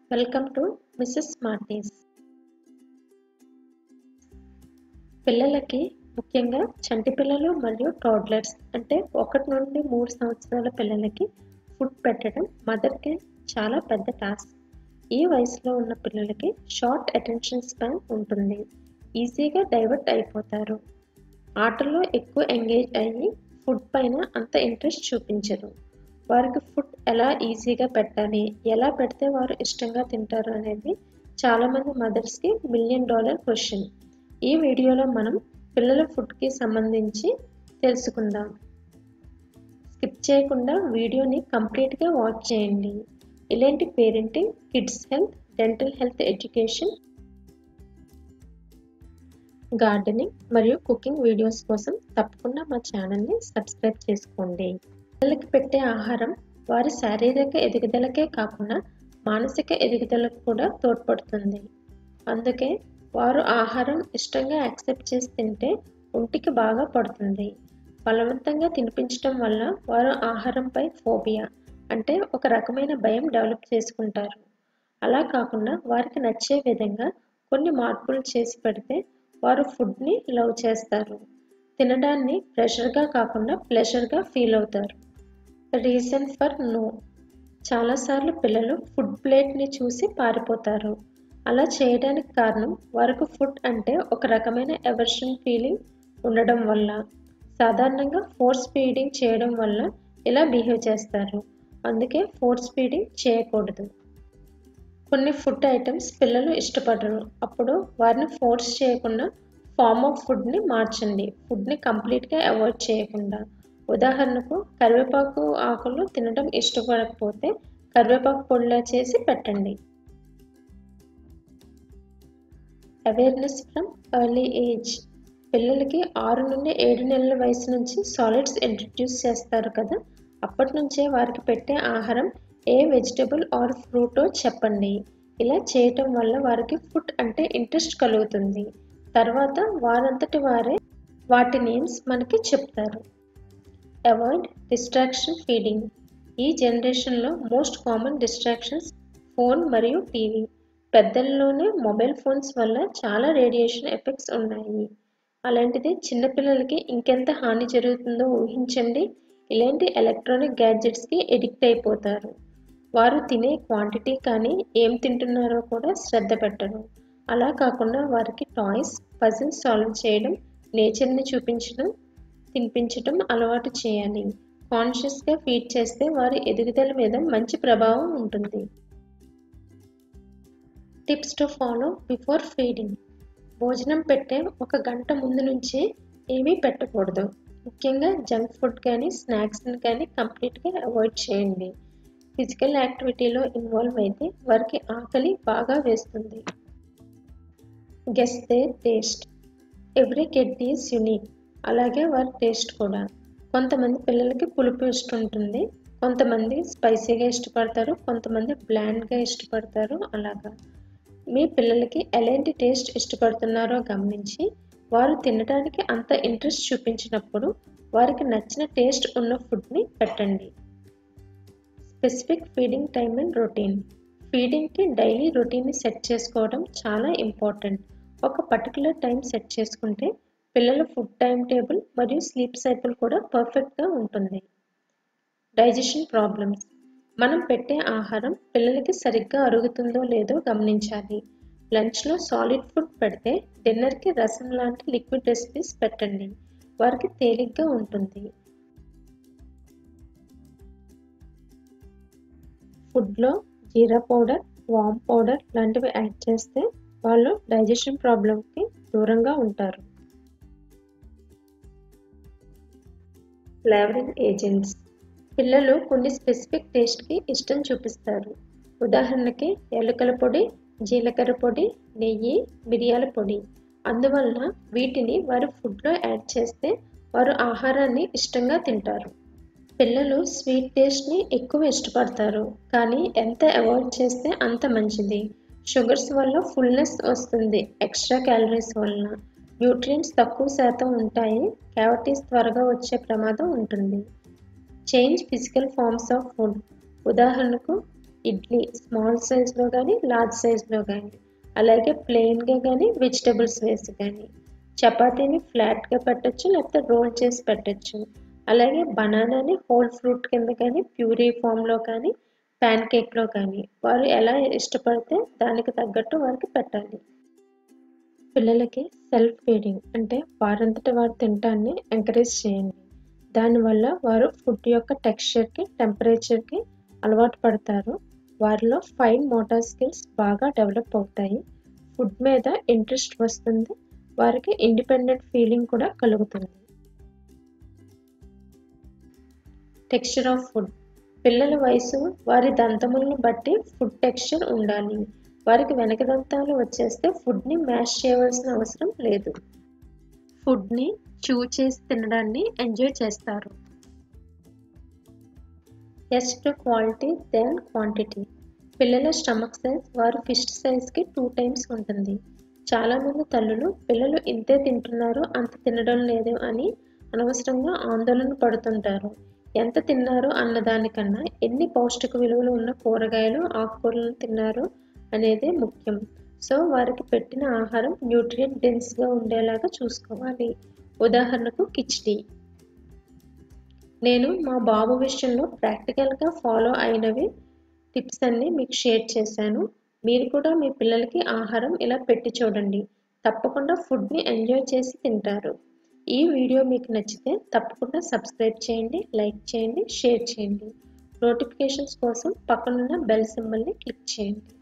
welcome to missus స్మార్టీస్ పిల్లలకి ముఖ్యంగా చంటి పిల్లలు మరియు టోడ్లర్స్ అంటే ఒకటి నుండి మూడు సంవత్సరాల పిల్లలకి ఫుడ్ పెట్టడం మదర్కి చాలా పెద్ద టాస్క్ ఈ వయసులో ఉన్న పిల్లలకి షార్ట్ అటెన్షన్ స్పాన్ ఉంటుంది ఈజీగా డైవర్ట్ అయిపోతారు ఆటల్లో ఎక్కువ ఎంగేజ్ అయ్యి ఫుడ్ పైన అంత ఇంట్రెస్ట్ చూపించరు వారికి ఫుడ్ ఎలా ఈజీగా పెట్టాలి ఎలా పెడితే వారు ఇష్టంగా తింటారు అనేది చాలామంది మదర్స్కి మిలియన్ డాలర్ క్వశ్చన్ ఈ వీడియోలో మనం పిల్లల ఫుడ్కి సంబంధించి తెలుసుకుందాం స్కిప్ చేయకుండా వీడియోని కంప్లీట్గా వాచ్ చేయండి ఇలాంటి parenting kids health dental health education gardening మరియు కుకింగ్ వీడియోస్ కోసం తప్పకుండా మా ఛానల్ని సబ్స్క్రైబ్ చేసుకోండి పిల్లలకి పెట్టే ఆహారం వారి శారీరక ఎదుగుదలకే కాకుండా మానసిక ఎదుగుదలకు కూడా తోడ్పడుతుంది అందుకే వారు ఆహారం ఇష్టంగా యాక్సెప్ట్ చేసి తింటే ఒంటికి బాగా పడుతుంది బలవంతంగా తినిపించడం వల్ల వారు ఆహారంపై ఫోబియా అంటే ఒక రకమైన భయం డెవలప్ చేసుకుంటారు అలా కాకుండా వారికి నచ్చే విధంగా కొన్ని మార్పులు చేసి పెడితే వారు ఫుడ్ని లవ్ చేస్తారు తినడాన్ని ప్రెషర్గా కాకుండా ప్లెజర్గా ఫీల్ అవుతారు రీజన్ ఫర్ నో చాలాసార్లు పిల్లలు ఫుడ్ ప్లేట్ని చూసి పారిపోతారు అలా చేయడానికి కారణం వారికి ఫుడ్ అంటే ఒక రకమైన ఎవర్షన్ ఫీలింగ్ ఉండడం వల్ల సాధారణంగా ఫోర్స్ ఫీడింగ్ చేయడం వల్ల ఇలా బిహేవ్ చేస్తారు అందుకే ఫోర్స్ ఫీడింగ్ చేయకూడదు కొన్ని ఫుడ్ ఐటమ్స్ పిల్లలు ఇష్టపడరు అప్పుడు వారిని ఫోర్స్ చేయకుండా ఫార్మ్ ఆఫ్ ఫుడ్ని మార్చండి ఫుడ్ని కంప్లీట్గా అవాయిడ్ చేయకుండా ఉదాహరణకు కరివేపాకు ఆకులు తినడం ఇష్టపడకపోతే కరివేపాకు పొడిలా చేసి పెట్టండి అవేర్నెస్ ఫ్రమ్ ఎర్లీ ఏజ్ పిల్లలకి ఆరు నుండి ఏడు నెలల వయసు నుంచి సాలిడ్స్ ఇంట్రడ్యూస్ చేస్తారు కదా అప్పటి నుంచే వారికి పెట్టే ఆహారం ఏ వెజిటబుల్ ఆర్ ఫ్రూటో చెప్పండి ఇలా చేయటం వల్ల వారికి ఫుడ్ అంటే ఇంట్రెస్ట్ కలుగుతుంది తర్వాత వారంతటి వారే వాటి నేమ్స్ మనకి చెప్తారు అవాయిడ్ డిస్ట్రాక్షన్ ఫీడింగ్ ఈ జనరేషన్లో మోస్ట్ కామన్ డిస్ట్రాక్షన్స్ ఫోన్ మరియు టీవీ పెద్దల్లోనే మొబైల్ ఫోన్స్ వల్ల చాలా రేడియేషన్ ఎఫెక్ట్స్ ఉన్నాయి అలాంటిది చిన్నపిల్లలకి ఇంకెంత హాని జరుగుతుందో ఊహించండి ఇలాంటి ఎలక్ట్రానిక్ గ్యాడ్జెట్స్కి ఎడిక్ట్ అయిపోతారు వారు తినే క్వాంటిటీ కానీ ఏం తింటున్నారో కూడా శ్రద్ధ పెట్టరు అలా కాకుండా వారికి టాయ్స్ పజిల్స్ సాల్వ్ చేయడం నేచర్ని చూపించడం తినిపించడం అలవాటు చేయాలి కాన్షియస్గా ఫీడ్ చేస్తే వారి ఎదుగుదల మీద మంచి ప్రభావం ఉంటుంది tips to follow before feeding భోజనం పెట్టే ఒక గంట ముందు నుంచి ఏమీ పెట్టకూడదు ముఖ్యంగా జంక్ ఫుడ్ కానీ స్నాక్స్ని కానీ కంప్లీట్గా అవాయిడ్ చేయండి ఫిజికల్ యాక్టివిటీలో ఇన్వాల్వ్ అయితే వారికి ఆకలి బాగా వేస్తుంది guess they taste every kid is unique అలాగే వారి టేస్ట్ కూడా కొంతమంది పిల్లలకి పులుపు ఇష్టం ఉంటుంది కొంతమంది స్పైసీగా ఇష్టపడతారు కొంతమంది బ్లాండ్గా ఇష్టపడతారు అలాగా మీ పిల్లలకి ఎలాంటి టేస్ట్ ఇష్టపడుతున్నారో గమనించి వారు తినడానికి అంత ఇంట్రెస్ట్ చూపించినప్పుడు వారికి నచ్చిన టేస్ట్ ఉన్న ఫుడ్ని పెట్టండి specific feeding time and routine ఫీడింగ్కి డైలీ రొటీన్ని సెట్ చేసుకోవడం చాలా ఇంపార్టెంట్ ఒక పర్టికులర్ టైం సెట్ చేసుకుంటే పిల్లల ఫుడ్ టైం టేబుల్ మరియు స్లీప్ సైకిల్ కూడా పర్ఫెక్ట్గా ఉంటుంది డైజెషన్ ప్రాబ్లమ్స్ మనం పెట్టే ఆహారం పిల్లలకి సరిగ్గా అరుగుతుందో లేదో గమనించాలి లంచ్లో సాలిడ్ ఫుడ్ పెడితే డిన్నర్కి రసం లాంటి లిక్విడ్ రెసిపీస్ పెట్టండి వారికి తేలిగ్గా ఉంటుంది ఫుడ్లో జీరా పౌడర్ వామ్ పౌడర్ లాంటివి యాడ్ చేస్తే వాళ్ళు డైజెషన్ ప్రాబ్లంకి దూరంగా ఉంటారు ఫ్లేవరింగ్ ఏజెంట్స్ పిల్లలు కొన్ని స్పెసిఫిక్ టేస్ట్కి ఇష్టం చూపిస్తారు ఉదాహరణకి ఎలుకల పొడి జీలకర్ర పొడి నెయ్యి మిరియాల పొడి అందువలన వీటిని వారి ఫుడ్లో యాడ్ చేస్తే వారు ఆహారాన్ని ఇష్టంగా తింటారు పిల్లలు స్వీట్ టేస్ట్ని ఎక్కువ ఇష్టపడతారు కానీ ఎంత అవాయిడ్ చేస్తే అంత మంచిది షుగర్స్ వల్ల ఫుల్నెస్ వస్తుంది ఎక్స్ట్రా క్యాలరీస్ వలన న్యూట్రియంట్స్ తక్కువ శాతం ఉంటాయి క్యావిటీస్ త్వరగా వచ్చే ప్రమాదం ఉంటుంది change physical forms of food ఉదాహరణకు ఇడ్లీ స్మాల్ సైజ్లో కానీ లార్జ్ సైజ్లో కానీ అలాగే ప్లెయిన్గా కానీ వెజిటబుల్స్ వేసి కానీ చపాతీని ఫ్లాట్గా పెట్టచ్చు లేకపోతే రోల్ చేసి పెట్టచ్చు అలాగే బనానాని హోల్ ఫ్రూట్ కింద కానీ ప్యూరీ ఫామ్లో కానీ ప్యాన్ కేక్లో కానీ వారు ఎలా ఇష్టపడితే దానికి తగ్గట్టు వారికి పెట్టాలి పిల్లలకి సెల్ఫ్ ఫీడింగ్ అంటే వారంతట వారు తినటాన్ని ఎంకరేజ్ చేయండి దానివల్ల వారు ఫుడ్ యొక్క టెక్స్చర్కి టెంపరేచర్కి అలవాటు పడతారు వారిలో ఫైన్ మోటార్ స్కిల్స్ బాగా డెవలప్ అవుతాయి ఫుడ్ మీద ఇంట్రెస్ట్ వస్తుంది వారికి ఇండిపెండెంట్ ఫీలింగ్ కూడా కలుగుతుంది టెక్స్చర్ ఆఫ్ ఫుడ్ పిల్లల వయసు వారి దంతములను బట్టి ఫుడ్ టెక్స్చర్ ఉండాలి వారికి వెనక దంతాలు వచ్చేస్తే ఫుడ్ని మ్యాష్ చేయవలసిన అవసరం లేదు ఫుడ్ని చూ చేసి తినడాన్ని ఎంజాయ్ చేస్తారు ఎస్ట్ క్వాలిటీ దెన్ క్వాంటిటీ పిల్లల స్టమక్ సైజ్ వారి ఫిస్ట్ సైజ్కి టూ టైమ్స్ ఉంటుంది చాలామంది తల్లులు పిల్లలు ఇంతే తింటున్నారు అంత తినడం లేదు అని అనవసరంగా ఆందోళన పడుతుంటారు ఎంత తిన్నారు అన్నదానికన్నా ఎన్ని పౌష్టిక విలువలు ఉన్న కూరగాయలు ఆకుకూరలను తిన్నారు అనేదే ముఖ్యం సో వారికి పెట్టిన ఆహారం న్యూట్రియం డెన్స్గా ఉండేలాగా చూసుకోవాలి ఉదాహరణకు కిచ్డీ నేను మా బాబు విషయంలో ప్రాక్టికల్గా ఫాలో అయినవి టిప్స్ అన్ని మీకు షేర్ చేశాను మీరు కూడా మీ పిల్లలకి ఆహారం ఇలా పెట్టి చూడండి తప్పకుండా ఫుడ్ని ఎంజాయ్ చేసి తింటారు ఈ వీడియో మీకు నచ్చితే తప్పకుండా సబ్స్క్రైబ్ చేయండి లైక్ చేయండి షేర్ చేయండి నోటిఫికేషన్స్ కోసం పక్కనున్న బెల్ సింబల్ని క్లిక్ చేయండి